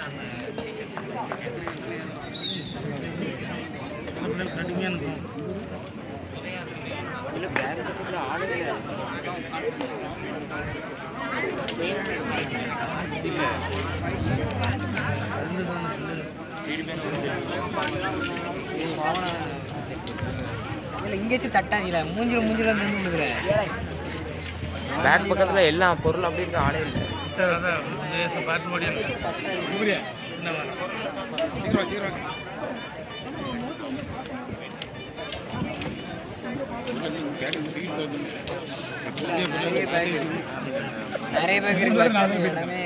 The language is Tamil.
இல்லை இங்கே வச்சு தட்டாங்கல்ல மூஞ்சில மூஞ்சில வந்து விழுதுல பேக் பக்கத்தில் எல்லா பொருளும் அப்படி இருக்க ஆளே இல்லை நிறைய பேக் நிறைய பேக் இருக்கு இடமே